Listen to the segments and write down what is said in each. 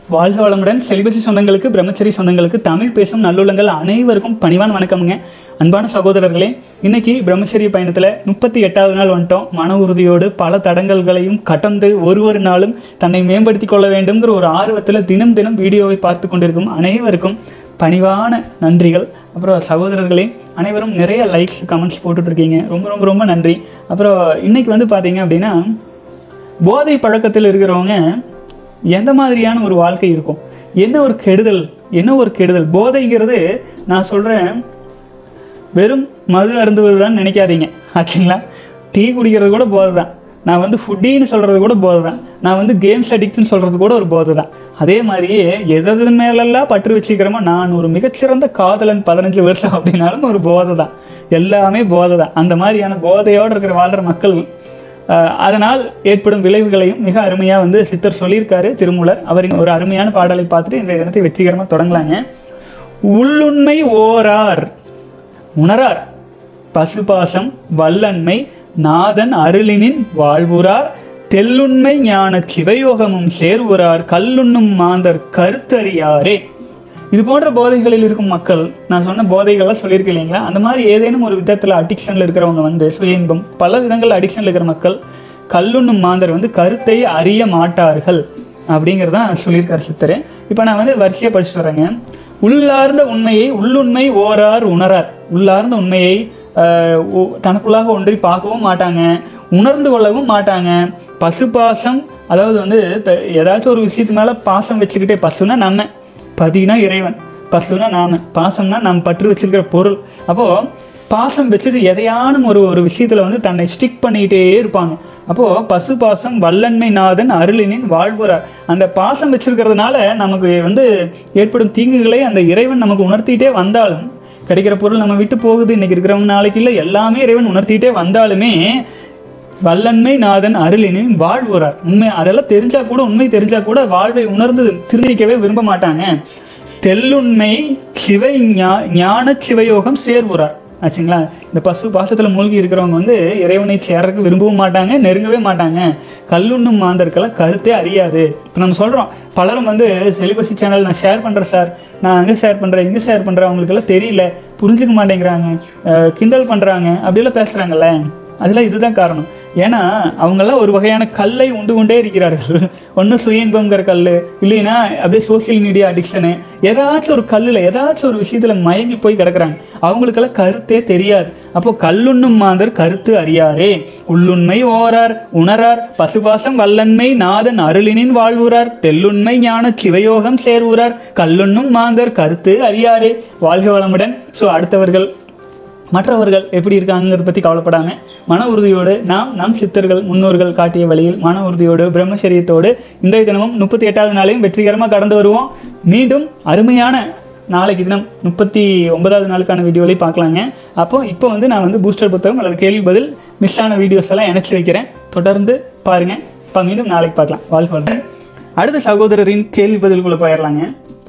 வாழ்க வளமுடன் செலிபசி சொந்தங்களுக்கு பிரம்மச்சரி சொந்தங்களுக்கு தமிழ் பேசும் நல்லுள்ளங்கள் அனைவருக்கும் பணிவான வணக்கமுங்க அன்பான சகோதரர்களே இன்னைக்கு பிரம்மச்சரிய பயணத்தில் முப்பத்தி எட்டாவது நாள் வந்துட்டோம் மன உறுதியோடு பல தடங்கல்களையும் கடந்து ஒரு ஒரு நாளும் தன்னை மேம்படுத்தி கொள்ள வேண்டும்ங்கிற ஒரு ஆர்வத்தில் தினம் தினம் வீடியோவை பார்த்து கொண்டிருக்கும் அனைவருக்கும் பணிவான நன்றிகள் அப்புறம் சகோதரர்களே அனைவரும் நிறைய லைக்ஸ் கமெண்ட்ஸ் போட்டுட்டு இருக்கீங்க ரொம்ப ரொம்ப ரொம்ப நன்றி அப்புறம் இன்னைக்கு வந்து பார்த்தீங்க அப்படின்னா போதை பழக்கத்தில் இருக்கிறவங்க எந்த மாதிரியான ஒரு வாழ்க்கை இருக்கும் என்ன ஒரு கெடுதல் என்ன ஒரு கெடுதல் போதைங்கிறது நான் சொல்கிறேன் வெறும் மது அருந்துவது தான் நினைக்காதீங்க ஆச்சுங்களா டீ குடிக்கிறது கூட போதை தான் நான் வந்து ஃபுட்டின்னு சொல்கிறது கூட போதை தான் நான் வந்து கேம்ஸ் அடிக்ட்னு சொல்கிறது கூட ஒரு போதை தான் அதே மாதிரியே எதது மேலெல்லாம் பற்று வச்சுக்கிறோமோ நான் ஒரு மிகச்சிறந்த காதலன் பதினஞ்சு வருஷம் அப்படின்னாலும் ஒரு போதை தான் எல்லாமே போதை தான் அந்த மாதிரியான போதையோடு இருக்கிற வாழ்கிற மக்கள் அஹ், அதனால் ஏற்படும் விளைவுகளையும் மிக அருமையாக வந்து சித்தர் சொல்லியிருக்காரு திருமூலர் அவரின் ஒரு அருமையான பாடலை பார்த்துட்டு இன்றைய தினத்தை வெற்றிகரமாக தொடங்கலாங்க உள்ளுண்மை ஓரார் உணரார் பசுபாசம் வல்லன்மை நாதன் அருளினின் வாழ்வுறார் தெல்லுண்மை ஞான சிவயோகமும் சேர்வுறார் கல்லுண்ணும் மாந்தர் கருத்தறியாரே இது போன்ற போதைகளில் இருக்கும் மக்கள் நான் சொன்ன போதைகள்லாம் சொல்லியிருக்கேன் இல்லைங்களா அந்த மாதிரி ஏதேனும் ஒரு விதத்தில் அடிக்ஷனில் இருக்கிறவங்க வந்து சுய இன்பம் பல விதங்கள் அடிக்ஷனில் இருக்கிற மக்கள் கல்லுண்ணும் மாந்தர் வந்து கருத்தை அறிய மாட்டார்கள் அப்படிங்கிறதான் சொல்லியிருக்கார் சித்தர் இப்போ நான் வந்து வரிசையாக படிச்சுட்டு வரேங்க உள்ளார்ந்த உண்மையை உள்ளுண்மை ஓரார் உணரார் உள்ளார்ந்த உண்மையை ஆஹ், ஒ- தனக்குள்ளாக ஒன்றி பார்க்கவும் மாட்டாங்க உணர்ந்து கொள்ளவும் மாட்டாங்க பசுபாசம் அதாவது வந்து த- ஏதாச்சும் ஒரு விஷயத்து மேலே பாசம் வச்சுக்கிட்டே பசுனா நம்ம பதினா இறைவன் பசுனா நாம பாசம்னா நாம் பற்று வச்சிருக்கிற பொருள் அப்போது பாசம் வச்சுட்டு எதையானும் ஒரு ஒரு விஷயத்தில் வந்து தன்னை ஸ்டிக் பண்ணிக்கிட்டே இருப்பாங்க அப்போது பசு பாசம் வல்லன்மை நாதன் அருளினின் வாழ்வுறார் அந்த பாசம் வச்சிருக்கிறதுனால நமக்கு வந்து ஏற்படும் தீங்குகளை அந்த இறைவன் நமக்கு உணர்த்திட்டே வந்தாலும் கிடைக்கிற பொருள் நம்ம விட்டு போகுது இன்னைக்கு இருக்கிறவங்க நாளைக்கு இல்லை எல்லாமே இறைவன் உணர்த்திட்டே வந்தாலுமே வல்லன்மை நாதன் அருளினின் வாழ்வுறார் உண்மை அதெல்லாம் தெரிஞ்சா கூட உண்மை தெரிஞ்சா கூட வாழ்வை உணர்ந்து திருநீக்கவே விரும்ப மாட்டாங்க தெல்லுண்மை சிவை ஞா- ஞான சிவயோகம் சேர்வுறார் ஆச்சுங்களா இந்த பசு பாசத்தில் மூழ்கி இருக்கிறவங்க வந்து இறைவனை சேரக்கு விரும்பவும் மாட்டாங்க நெருங்கவே மாட்டாங்க கல்லுண்ணும் மாந்தர்க்கெல்லாம் கருத்தே அறியாது இப்போ நம்ம சொல்கிறோம் பலரும் வந்து செலிபசி சேனல் நான் ஷேர் பண்ணுறேன் சார் நான் அங்கே ஷேர் பண்ணுறேன் இங்கே ஷேர் பண்ணுறேன் அவங்களுக்கெல்லாம் தெரியல புரிஞ்சுக்க மாட்டேங்கிறாங்க அஹ் கிண்டல் பண்ணுறாங்க அப்படியெல்லாம் பேசுகிறாங்கல்ல அதெல்லாம் இதுதான் காரணம் ஏன்னா அவங்கெல்லாம் ஒரு வகையான கல்லை உண்டு கொண்டே இருக்கிறார்கள் ஒன்று சுய இன்பம்ங்கிற கல் இல்லைன்னா அப்படியே சோஷியல் மீடியா அடிக்ஷனு ஏதாச்சும் ஒரு கல்லில் ஏதாச்சும் ஒரு விஷயத்தில் மயங்கி போய் கிடக்குறாங்க அவங்களுக்கெல்லாம் கருத்தே தெரியாது அப்போ கல்லுண்ணும் மாந்தர் கருத்து அறியாரே உள்ளுண்மை ஓரார் உணரார் பசுபாசம் வல்லன்மை நாதன் அருளினின் வாழ்வுறார் தெல்லுண்மை ஞான சிவயோகம் சேர்வுறார் கல்லுண்ணும் மாந்தர் கருத்து அறியாரே வாழ்க வளமுடன் ஸோ அடுத்தவர்கள் மற்றவர்கள் எப்படி இருக்காங்கிறத பற்றி கவலைப்படாம மன உறுதியோடு நாம் நம் சித்தர்கள் முன்னோர்கள் காட்டிய வழியில் மன உறுதியோடு பிரம்மச்சரியத்தோடு இன்றைய தினமும் முப்பத்தி எட்டாவது நாளையும் வெற்றிகரமாக கடந்து வருவோம் மீண்டும் அருமையான நாளைக்கு தினம் முப்பத்தி ஒன்பதாவது நாளுக்கான வீடியோவை பார்க்கலாங்க அப்போ இப்போ வந்து நான் வந்து பூஸ்டர் புத்தகம் அல்லது கேள்வி பதில் மிஸ் ஆன வீடியோஸ் எல்லாம் இணைச்சி வைக்கிறேன் தொடர்ந்து பாருங்க இப்போ மீண்டும் நாளைக்கு பார்க்கலாம் வாழ்க்கை வளமுடன். அடுத்த சகோதரரின் கேள்வி பதில்குள்ளே போயிடலாங்க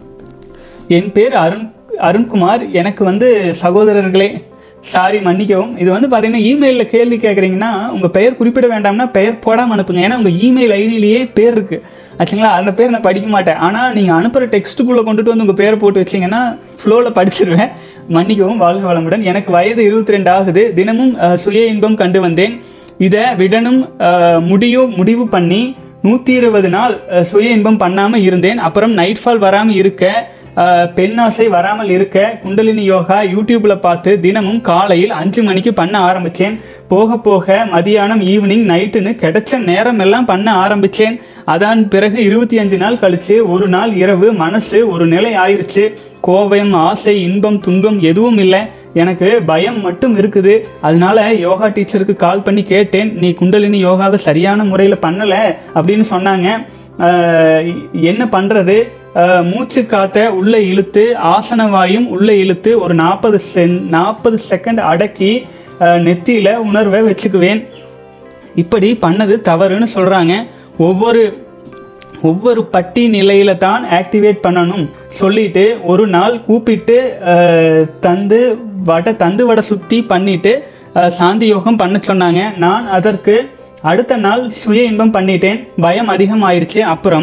என் பேர் அருண் அருண்குமார் எனக்கு வந்து சகோதரர்களே சாரி மன்னிக்கவும் இது வந்து பார்த்தீங்கன்னா இமெயிலில் கேள்வி கேட்குறீங்கன்னா உங்கள் பெயர் குறிப்பிட வேண்டாம்னா பெயர் போடாமல் அனுப்புங்க ஏன்னா உங்கள் இமெயில் ஐடியிலேயே பேர் இருக்குது ஆச்சுங்களா அந்த பேர் நான் படிக்க மாட்டேன் ஆனால் நீங்கள் அனுப்புகிற டெக்ஸ்ட்டுக்குள்ளே கொண்டுட்டு வந்து உங்கள் பேரை போட்டு வச்சிங்கன்னா ஃப்ளோவில் படிச்சிருவேன் மன்னிக்கவும் வாழ்க வளமுடன் எனக்கு வயது இருபத்தி ரெண்டு ஆகுது தினமும் அஹ், சுய இன்பம் கண்டு வந்தேன் இதை விடணும் அஹ், முடியும் முடிவு பண்ணி நூற்றி இருபது நாள் அஹ், சுய இன்பம் பண்ணாமல் இருந்தேன் அப்புறம் நைட் ஃபால் வராமல் இருக்க அஹ், பெண்ணாசை வராமல் இருக்க குண்டலினி யோகா யூடியூப்பில் பார்த்து தினமும் காலையில் அஞ்சு மணிக்கு பண்ண ஆரம்பித்தேன் போக போக மதியானம் ஈவினிங் நைட்டுன்னு கிடைச்ச நேரம் எல்லாம் பண்ண ஆரம்பித்தேன் அதன் பிறகு இருபத்தி அஞ்சு நாள் கழிச்சு ஒரு நாள் இரவு மனசு ஒரு நிலை ஆயிருச்சு கோபம் ஆசை இன்பம் துன்பம் எதுவும் இல்லை எனக்கு பயம் மட்டும் இருக்குது அதனால யோகா டீச்சருக்கு கால் பண்ணி கேட்டேன் நீ குண்டலினி யோகாவை சரியான முறையில் பண்ணலை அப்படின்னு சொன்னாங்க ஆஹ் என்ன பண்ணுறது மூச்சு காத்த உள்ளே இழுத்து ஆசன வாயும் உள்ளே இழுத்து ஒரு நாற்பது சென் நாற்பது செகண்ட் அடக்கி ஆஹ் நெத்தியில உணர்வை வச்சுக்குவேன் இப்படி பண்ணது தவறுன்னு சொல்கிறாங்க ஒவ்வொரு ஒவ்வொரு பட்டி நிலையில தான் ஆக்டிவேட் பண்ணணும் சொல்லிட்டு ஒரு நாள் கூப்பிட்டு அஹ், தந்து வடை தந்து வடை சுற்றி பண்ணிட்டு அஹ், சாந்தி யோகம் பண்ண சொன்னாங்க நான் அதற்கு அடுத்த நாள் சுய இன்பம் பண்ணிட்டேன் பயம் அதிகமாயிருச்சு அப்புறம்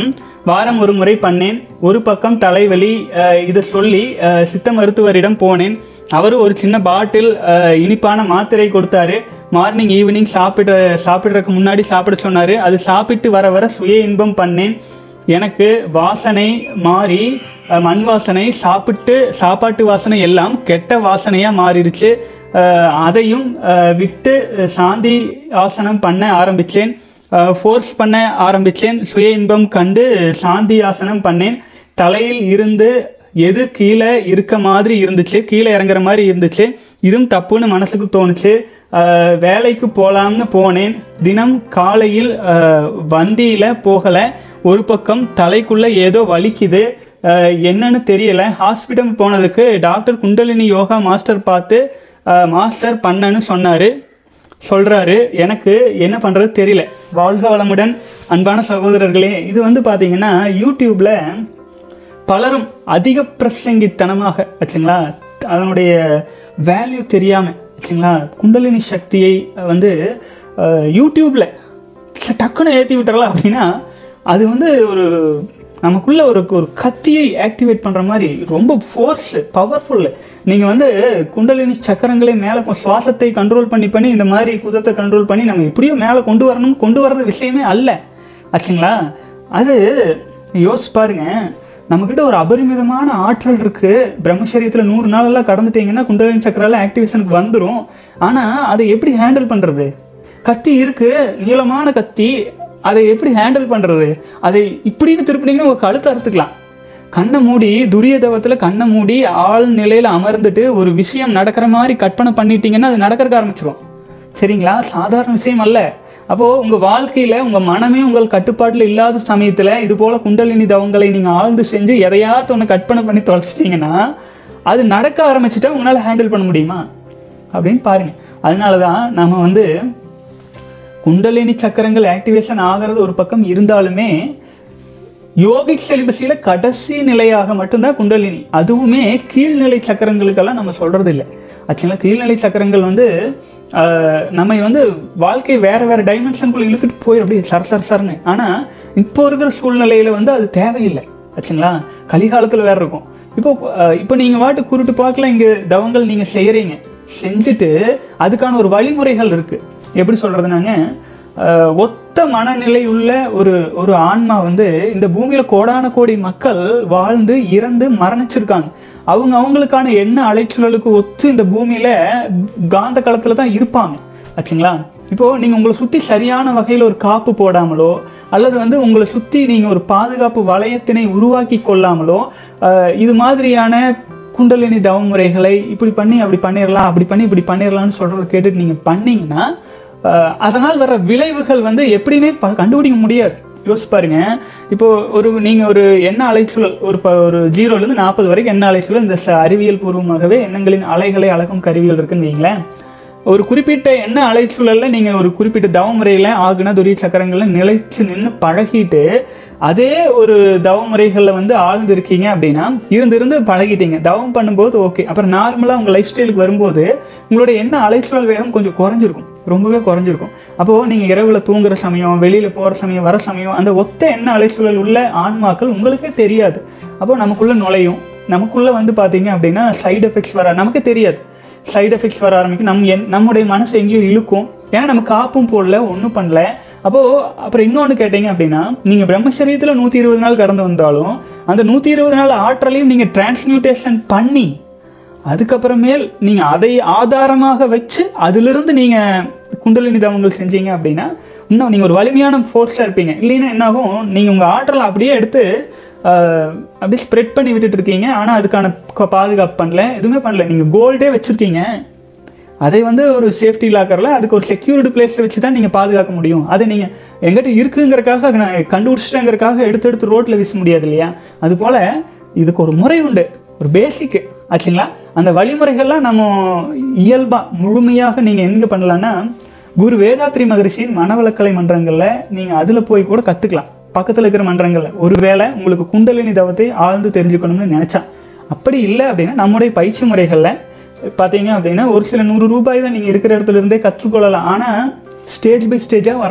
வாரம் ஒரு முறை பண்ணேன் ஒரு பக்கம் தலைவலி அஹ், இதை சொல்லி அஹ், சித்த மருத்துவரிடம் போனேன் அவர் ஒரு சின்ன பாட்டில் அஹ், இனிப்பான மாத்திரை கொடுத்தாரு மார்னிங் ஈவினிங் சாப்பிட சாப்பிட்றதுக்கு முன்னாடி சாப்பிட சொன்னார் அது சாப்பிட்டு வர வர சுய இன்பம் பண்ணேன் எனக்கு வாசனை மாறி அஹ், மண் வாசனை சாப்பிட்டு சாப்பாட்டு வாசனை எல்லாம் கெட்ட வாசனையாக மாறிடுச்சு அஹ், அதையும் அஹ், விட்டு அஹ், சாந்தி ஆசனம் பண்ண ஆரம்பித்தேன் ஃபோர்ஸ் பண்ண ஆரம்பித்தேன் சுய இன்பம் கண்டு சாந்தி ஆசனம் பண்ணேன் தலையில் இருந்து எது கீழே இருக்க மாதிரி இருந்துச்சு கீழே இறங்குற மாதிரி இருந்துச்சு இதுவும் தப்புன்னு மனசுக்கு தோணுச்சு அஹ், வேலைக்கு போகலாம்னு போனேன் தினம் காலையில் அஹ், வண்டியில் போகலை ஒரு பக்கம் தலைக்குள்ளே ஏதோ வலிக்குது அஹ், என்னன்னு தெரியல ஹாஸ்பிட்டல் போனதுக்கு டாக்டர் குண்டலினி யோகா மாஸ்டர் பார்த்து அஹ், மாஸ்டர் பண்ணன்னு சொன்னார் சொல்கிறாரு எனக்கு என்ன பண்ணுறது தெரியல வாழ்க வளமுடன் அன்பான சகோதரர்களே இது வந்து பார்த்தீங்கன்னா யூடியூப்பில் பலரும் அதிக பிரசங்கித்தனமாக வச்சுங்களா அதனுடைய வேல்யூ தெரியாமல் வச்சுங்களா குண்டலினி சக்தியை வந்து அஹ், யூடியூப்ல டக்குன்னு ஏற்றி விட்டுறலாம் அப்படின்னா அது வந்து ஒரு நமக்குள்ள ஒரு ஒரு கத்தியை ஆக்டிவேட் பண்ணுற மாதிரி ரொம்ப ஃபோர்ஸ் பவர்ஃபுல் நீங்கள் வந்து குண்டலினி சக்கரங்களை மேலே சுவாசத்தை கண்ட்ரோல் பண்ணி பண்ணி இந்த மாதிரி குதத்தை கண்ட்ரோல் பண்ணி நம்ம எப்படியோ மேலே கொண்டு வரணும் கொண்டு வர்றது விஷயமே அல்ல ஆச்சுங்களா அது யோசிச்சு பாருங்க நம்மக்கிட்ட ஒரு அபரிமிதமான ஆற்றல் இருக்கு பிரம்மச்சரியத்தில் நூறு நாளெல்லாம் கடந்துட்டீங்கன்னா குண்டலினி சக்கரால ஆக்டிவேஷனுக்கு வந்துடும் ஆனால் அதை எப்படி ஹேண்டில் பண்ணுறது கத்தி இருக்கு நீளமான கத்தி அதை எப்படி ஹேண்டில் பண்ணுறது அதை இப்படின்னு திருப்பினீங்கன்னா உங்கள் கழுத்தை அறுத்துக்கலாம் கண்ணை மூடி துரிய தவத்தில் கண்ணை மூடி ஆள் நிலையில் அமர்ந்துட்டு ஒரு விஷயம் நடக்கிற மாதிரி கற்பனை பண்ணிட்டீங்கன்னா அது நடக்கிறக்க ஆரம்பிச்சிரும் சரிங்களா சாதாரண விஷயம் அல்ல அப்போது உங்கள் வாழ்க்கையில் உங்கள் மனமே உங்கள் கட்டுப்பாட்டில் இல்லாத சமயத்தில் இது போல் குண்டலினி தவங்களை நீங்கள் ஆழ்ந்து செஞ்சு எதையாவது ஒன்று கற்பனை பண்ணி தொலைச்சிட்டிங்கன்னா அது நடக்க ஆரம்பிச்சிட்டா உங்களால் ஹேண்டில் பண்ண முடியுமா அப்படின்னு பாருங்க அதனால தான் நம்ம வந்து குண்டலினி சக்கரங்கள் ஆக்டிவேஷன் ஆகிறது ஒரு பக்கம் இருந்தாலுமே யோகிக் செலிபஸியில் கடைசி நிலையாக மட்டும்தான் குண்டலினி அதுவுமே கீழ்நிலை சக்கரங்களுக்கெல்லாம் நம்ம சொல்றது இல்லை ஆக்சுவலாக கீழ்நிலை சக்கரங்கள் வந்து ஆஹ், நம்மை வந்து வாழ்க்கை வேற வேற டைமென்ஷனுக்குள்ள இழுத்துட்டு போயிடும் அப்படியே சர சர சரன்னு ஆனால் இப்போ இருக்கிற சூழ்நிலையில வந்து அது தேவையில்லை ஆச்சுங்களா கலிகாலத்தில் வேற இருக்கும் இப்போ ஆஹ், இப்போ நீங்கள் வாட்டு குருட்டு பார்க்கல இங்கே தவங்கள் நீங்கள் செய்கிறீங்க செஞ்சுட்டு அதுக்கான ஒரு வழிமுறைகள் இருக்குது எப்படி சொல்கிறதுனாங்க அஹ் ஒத்த மனநிலை உள்ள ஒரு ஒரு ஆன்மா வந்து இந்த பூமியில கோடான கோடி மக்கள் வாழ்ந்து இறந்து மரணிச்சிருக்காங்க அவங்க அவங்களுக்கான எண்ண அலைச்சூழலுக்கு ஒத்து இந்த பூமியில காந்த களத்துல தான் இருப்பாங்க ஆச்சுங்களா இப்போ நீங்க உங்களை சுத்தி சரியான வகையில் ஒரு காப்பு போடாமலோ அல்லது வந்து உங்களை சுத்தி நீங்க ஒரு பாதுகாப்பு வளையத்தினை உருவாக்கி கொள்ளாமலோ அஹ் இது மாதிரியான குண்டலினி தவமுறைகளை இப்படி பண்ணி அப்படி பண்ணிடலாம் அப்படி பண்ணி இப்படி பண்ணிடலாம்னு சொல்றதை கேட்டுட்டு நீங்க பண்ணீங்கன்னா அஹ் அதனால் வர விளைவுகள் வந்து எப்படின்னே ப- கண்டுபிடிக்க முடியாது யோசிச்சு பாருங்க இப்போ ஒரு நீங்க ஒரு எண்ண அலைச்சூழல் ஒரு ப- ஒரு ஜீரோல இருந்து நாற்பது வரைக்கும் எண்ண அலைச்சூழல் இந்த ச- அறிவியல் பூர்வமாகவே எண்ணங்களின் அலைகளை அளக்கும் கருவிகள் இருக்குன்னு வைங்களேன் ஒரு குறிப்பிட்ட எண்ண அலைச்சூழல்ல நீங்க ஒரு குறிப்பிட்ட தவமுறையில ஆகுன துரிய சக்கரங்கள்ல நிலைச்சு நின்று பழகிட்டு அதே ஒரு தவமுறைகள்ல வந்து ஆழ்ந்து இருக்கீங்க அப்படின்னா இருந்து இருந்து பழகிட்டீங்க தவம் பண்ணும்போது ஓகே அப்புறம் நார்மலா உங்க லைஃப் ஸ்டைலுக்கு வரும்போது உங்களோட எண்ண அலைச்சூழல் வேகம் கொஞ்சம் குறைஞ்சிருக்கும் ரொம்பவே குறைஞ்சிருக்கும் அப்போ நீங்க இரவுல தூங்குற சமயம் வெளியில போற சமயம் வர சமயம் அந்த ஒத்த எண்ண அலைச்சூழல் உள்ள ஆன்மாக்கள் உங்களுக்கே தெரியாது அப்போ நமக்குள்ள நுழையும் நமக்குள்ள வந்து பாத்தீங்க அப்படின்னா சைடு எஃபெக்ட்ஸ் வர நமக்கு தெரியாது சைடு எஃபெக்ட்ஸ் வர ஆரம்பிக்கும் நம் என் நம்முடைய மனசு எங்கேயோ இழுக்கும் ஏன்னா நம்ம காப்பும் போடல ஒன்றும் பண்ணல அப்போது அப்புறம் இன்னொன்று கேட்டீங்க அப்படின்னா நீங்கள் பிரம்மச்சரியத்தில் நூற்றி இருபது நாள் கடந்து வந்தாலும் அந்த நூற்றி இருபது நாள் ஆற்றலையும் நீங்கள் டிரான்ஸ்மியூட்டேஷன் பண்ணி அதுக்கப்புறமேல் நீங்கள் அதை ஆதாரமாக வச்சு அதிலிருந்து நீங்கள் குண்டலினி தவங்கள் செஞ்சீங்க அப்படின்னா இன்னும் நீங்கள் ஒரு வலிமையான ஃபோர்ஸாக இருப்பீங்க இல்லைன்னா என்னாகும் நீங்கள் உங்கள் ஆற்றலை அப்படியே எடுத்து ஆஹ், அப்படியே ஸ்ப்ரெட் பண்ணி விட்டுட்டு இருக்கீங்க ஆனால் அதுக்கான க- பாதுகாப்பு பண்ணல எதுவுமே பண்ணல நீங்கள் கோல்டே வச்சுருக்கீங்க அதை வந்து ஒரு சேஃப்டி லாக்கரில் அதுக்கு ஒரு செக்யூரிட்டி பிளேஸில் வச்சு தான் நீங்கள் பாதுகாக்க முடியும் அதை நீங்கள் எங்கிட்ட இருக்குங்கிறக்காக நான் கண்டுபிடிச்சிட்டேங்கிறக்காக எடுத்து எடுத்து ரோட்டில் வீச முடியாது இல்லையா அதுபோல் இதுக்கு ஒரு முறை உண்டு ஒரு பேசிக்கு ஆச்சுங்களா அந்த வழிமுறைகள்லாம் நம்ம இயல்பாக முழுமையாக நீங்கள் எங்கே பண்ணலான்னா குரு வேதாத்ரி மகரிஷியின் மனவளக்கலை மன்றங்களில் நீங்கள் அதில் போய் கூட கற்றுக்கலாம் பக்கத்தில் இருக்கிற மன்றங்களில் ஒருவேளை உங்களுக்கு குண்டலினி தவத்தை ஆழ்ந்து தெரிஞ்சுக்கணும்னு நினச்சா அப்படி இல்லை அப்படின்னா நம்முடைய பயிற்சி முறைகளில் பார்த்தீங்க அப்படின்னா ஒரு சில நூறு ரூபாய் தான் நீங்கள் இருக்கிற இடத்துல இருந்தே கற்றுக்கொள்ளலாம் ஆனால் ஸ்டேஜ் பை ஸ்டேஜாக வரணும்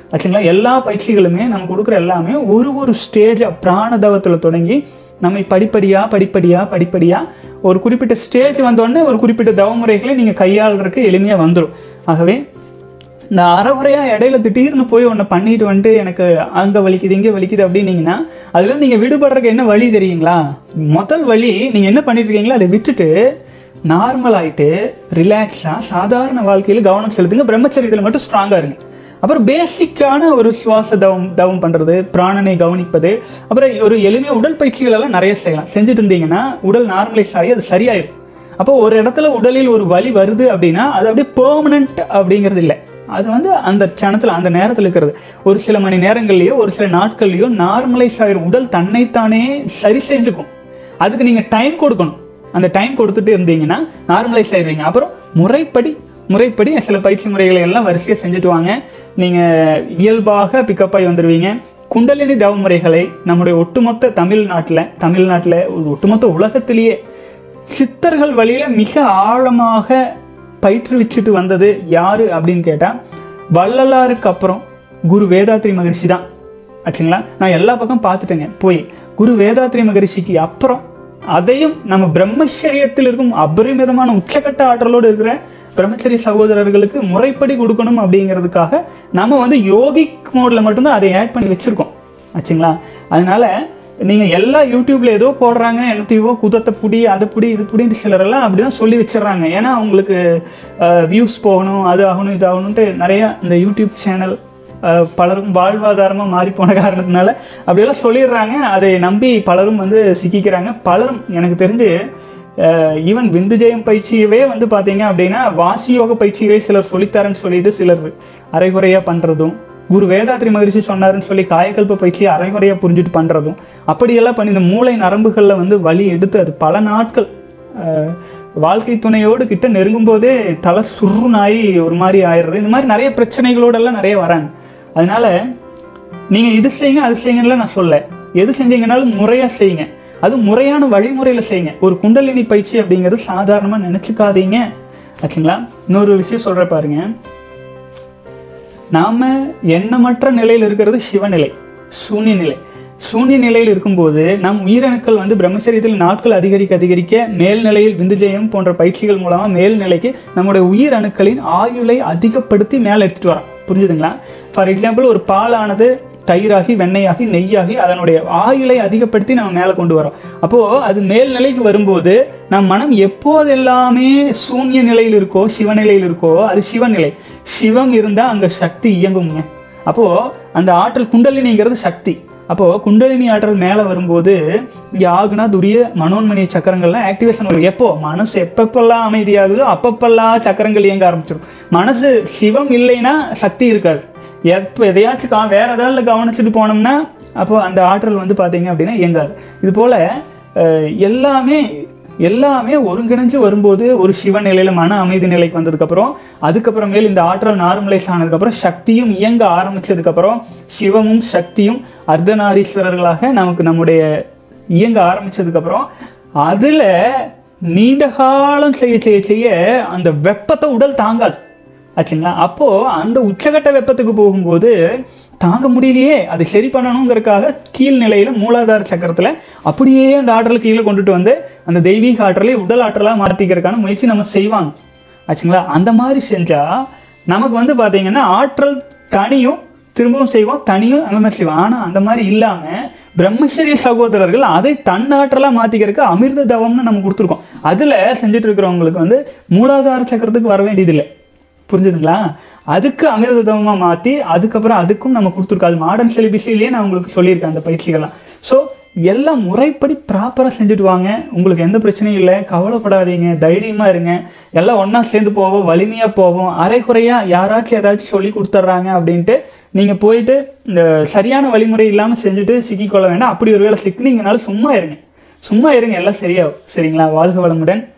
ஆச்சுங்களா எல்லா பயிற்சிகளுமே நம்ம கொடுக்குற எல்லாமே ஒரு ஒரு ஸ்டேஜாக பிராணதவத்தில் தொடங்கி நம்மை படிப்படியாக படிப்படியாக படிப்படியாக ஒரு குறிப்பிட்ட ஸ்டேஜ் வந்தோடனே ஒரு குறிப்பிட்ட தவமுறைகளை நீங்கள் கையாளுறதுக்கு எளிமையாக வந்துடும் ஆகவே இந்த அறகுறையாக இடையில திடீர்னு போய் ஒன்று பண்ணிட்டு வந்துட்டு எனக்கு அங்கே வலிக்குது இங்கே வலிக்குது அப்படின்னீங்கன்னா அதுலேருந்து நீங்கள் விடுபடுறதுக்கு என்ன வழி தெரியுங்களா முதல் வழி நீங்கள் என்ன பண்ணிட்டு இருக்கீங்களோ அதை விட்டுட்டு நார்மல் ஆகிட்டு ரிலாக்ஸாக சாதாரண வாழ்க்கையில் கவனம் செலுத்துங்க பிரம்மச்சரியத்தில் மட்டும் ஸ்ட்ராங்காக இருங்க அப்புறம் பேசிக்கான ஒரு சுவாச தவம் தவம் பண்ணுறது பிராணனை கவனிப்பது அப்புறம் ஒரு எளிமையாக உடற்பயிற்சிகள் எல்லாம் நிறைய செய்யலாம் செஞ்சுட்டு இருந்தீங்கன்னா உடல் நார்மலைஸ் ஆகி அது சரியாயிடும் அப்போ ஒரு இடத்துல உடலில் ஒரு வலி வருது அப்படின்னா அது அப்படியே பெர்மனன்ட் அப்படிங்கிறது இல்லை அது வந்து அந்த க்ஷணத்தில் அந்த நேரத்தில் இருக்கிறது ஒரு சில மணி நேரங்கள்லையோ ஒரு சில நாட்கள்லையோ நார்மலைஸ் ஆகிரும் உடல் தன்னைத்தானே சரி செஞ்சுக்கும் அதுக்கு நீங்கள் டைம் கொடுக்கணும் அந்த டைம் கொடுத்துட்டு இருந்தீங்கன்னா நார்மலைஸ் ஆயிடுவீங்க அப்புறம் முறைப்படி முறைப்படி சில பயிற்சி முறைகளை எல்லாம் வரிசையாக செஞ்சுட்டு வாங்க நீங்கள் இயல்பாக பிக்கப் ஆகி வந்துடுவீங்க குண்டலினி தவ முறைகளை நம்முடைய ஒட்டுமொத்த தமிழ்நாட்டில் தமிழ்நாட்டில் ஒரு ஒட்டுமொத்த உலகத்திலேயே சித்தர்கள் வழியில மிக ஆழமாக பயிற்றுவிச்சுட்டு வந்தது யாரு அப்படின்னு கேட்டால் வள்ளலாருக்கு அப்புறம் குரு வேதாத்ரி மகரிஷி தான் ஆச்சுங்களா நான் எல்லா பக்கம் பார்த்துட்டேங்க போய் குரு வேதாத்ரி மகரிஷிக்கு அப்புறம் அதையும் நம்ம பிரம்மச்சரியத்தில் இருக்கும் அபரிமிதமான உச்சக்கட்ட ஆற்றலோடு இருக்கிற பிரம்மச்சரிய சகோதரர்களுக்கு முறைப்படி கொடுக்கணும் அப்படிங்கிறதுக்காக நம்ம வந்து யோகிக் மோடில் மட்டும்தான் அதை ஆட் பண்ணி வச்சுருக்கோம் ஆச்சுங்களா அதனால நீங்கள் எல்லா யூடியூப்ல ஏதோ போடுறாங்க என்னத்தையோ குதத்தை புடி அதை புடி இது புடின்னு சிலரெல்லாம் அப்படி தான் சொல்லி வச்சிடுறாங்க ஏன்னா அவங்களுக்கு வியூஸ் போகணும் அது ஆகணும் இது ஆகணும்ட்டு நிறையா இந்த யூடியூப் சேனல் அஹ் பலருக்கும் வாழ்வாதாரமாக மாறி போன காரணத்தினால அப்படியெல்லாம் சொல்லிடுறாங்க அதை நம்பி பலரும் வந்து சிக்கிக்கிறாங்க பலரும் எனக்கு தெரிஞ்சு ஈவன் விந்துஜெயம் பயிற்சியவே வந்து பார்த்தீங்க அப்படின்னா வாசி யோக பயிற்சிகளை சிலர் சொல்லித்தரேன்னு சொல்லிட்டு சிலர் அரைகுறையாக பண்ணுறதும் குரு வேதாத்ரி மகரிஷி சொன்னாருன்னு சொல்லி காயக்கல்ப பயிற்சியை அரைகுறையாக புரிஞ்சுட்டு பண்ணுறதும் அப்படியெல்லாம் பண்ணி இந்த மூளை நரம்புகளில் வந்து வலி எடுத்து அது பல நாட்கள் அஹ், வாழ்க்கை துணையோடு கிட்ட நெருங்கும் போதே தலை சுருநாயி ஒரு மாதிரி ஆயிடுறது இந்த மாதிரி நிறைய பிரச்சனைகளோடெல்லாம் நிறைய வராங்க அதனால நீங்க இது செய்யுங்க அது செய்யுங்கன்னு நான் சொல்ல எது செஞ்சீங்கனாலும் முறையா செய்யுங்க அது முறையான வழிமுறையில செய்யுங்க ஒரு குண்டலினி பயிற்சி அப்படிங்கிறது சாதாரணமா நினைச்சுக்காதீங்க ஆச்சுங்களா இன்னொரு விஷயம் சொல்ற பாருங்க நாம எண்ணமற்ற நிலையில் இருக்கிறது சிவநிலை சூன்ய நிலை சூன்ய நிலையில் இருக்கும்போது நம் உயிரணுக்கள் வந்து பிரம்மச்சரியத்தில் நாட்கள் அதிகரிக்க அதிகரிக்க மேல்நிலையில் விந்துஜயம் போன்ற பயிற்சிகள் மூலமா மேல்நிலைக்கு நம்முடைய உயிர் அணுக்களின் ஆயுளை அதிகப்படுத்தி மேலே எடுத்துட்டு வரோம் புரிஞ்சுதுங்களா ஃபார் எக்ஸாம்பிள் ஒரு பாலானது தயிராகி வெண்ணெயாகி நெய்யாகி அதனுடைய ஆயுளை அதிகப்படுத்தி நம்ம மேலே கொண்டு வரோம் அப்போ அது மேல்நிலைக்கு வரும்போது நம் மனம் எப்போதெல்லாமே சூன்ய நிலையில் இருக்கோ சிவநிலையில் இருக்கோ அது சிவநிலை சிவம் இருந்தால் அங்கே சக்தி இயங்குங்க அப்போ அந்த ஆற்றல் குண்டலினிங்கிறது சக்தி அப்போ குண்டலினி ஆற்றல் மேலே வரும்போது இங்கே ஆகுனா துரிய மனோன்மணிய சக்கரங்கள்லாம் ஆக்டிவேஷன் வரும் எப்போ மனசு எப்பப்பெல்லாம் அமைதியாகுதோ அப்பப்பெல்லாம் சக்கரங்கள் இயங்க ஆரம்பிச்சிடும் மனசு சிவம் இல்லைன்னா சக்தி இருக்காது எப்போ எதையாச்சும் கா வேற ஏதாவது கவனிச்சுட்டு போனோம்னா அப்போ அந்த ஆற்றல் வந்து பார்த்தீங்க அப்படின்னா இயங்காது இது போல அஹ், எல்லாமே எல்லாமே ஒருங்கிணைஞ்சு வரும்போது ஒரு சிவநிலையில மன அமைதி நிலைக்கு வந்ததுக்கப்புறம் அதுக்கப்புறமேல் இந்த ஆற்றல் நார்மலைஸ் ஆனதுக்கப்புறம் சக்தியும் இயங்க ஆரம்பிச்சதுக்கப்புறம் சிவமும் சக்தியும் அர்த்தநாரீஸ்வரர்களாக நமக்கு நம்முடைய இயங்க ஆரம்பிச்சதுக்கப்புறம் அதில் நீண்ட காலம் செய்ய செய்ய செய்ய அந்த வெப்பத்தை உடல் தாங்காது ஆச்சுங்களா அப்போ அந்த உச்சகட்ட வெப்பத்துக்கு போகும்போது தாங்க முடியலையே அதை சரி பண்ணணுங்கிறதுக்காக கீழ் நிலையில மூலாதார சக்கரத்துல அப்படியே அந்த ஆற்றலை கீழே கொண்டுட்டு வந்து அந்த தெய்வீக ஆற்றலை உடல் ஆற்றலாக மாற்றிக்கிறதுக்கான முயற்சி நம்ம செய்வாங்க ஆச்சுங்களா அந்த மாதிரி செஞ்சா நமக்கு வந்து பாத்தீங்கன்னா ஆற்றல் தனியும் திரும்பவும் செய்வோம் தனியும் அந்த மாதிரி செய்வோம் ஆனால் அந்த மாதிரி இல்லாமல் பிரம்மச்சரிய சகோதரர்கள் அதை தன்னாற்றலாக மாற்றிக்கிறதுக்கு அமிர்த தவம்னு நம்ம கொடுத்துருக்கோம் அதில் செஞ்சுட்டு இருக்கிறவங்களுக்கு வந்து மூலாதார சக்கரத்துக்கு வர வேண்டியதில்லை புரிஞ்சுதுங்களா அதுக்கு அமிர்தமாக மாற்றி அதுக்கப்புறம் அதுக்கும் நம்ம கொடுத்துருக்கோம் அது மாடர்ன் சிலிபிசிலேயே நான் உங்களுக்கு சொல்லியிருக்கேன் அந்த பயிற்சிகள்லாம் ஸோ எல்லாம் முறைப்படி ப்ராப்பராக செஞ்சுட்டு வாங்க உங்களுக்கு எந்த பிரச்சனையும் இல்லை கவலைப்படாதீங்க தைரியமாக இருங்க எல்லாம் ஒன்றா சேர்ந்து போவோம் வலிமையாக போவோம் அரைக்குறையாக யாராச்சும் ஏதாச்சும் சொல்லி கொடுத்துட்றாங்க அப்படின்ட்டு நீங்கள் போயிட்டு இந்த சரியான வழிமுறை இல்லாமல் செஞ்சுட்டு சிக்கிக்கொள்ள வேண்டாம் அப்படி ஒரு வேளை சிக்கினீங்கனாலும் சும்மா இருங்க சும்மா இருங்க எல்லாம் சரியாகும் சரிங்களா வாழ்க வளமுடன்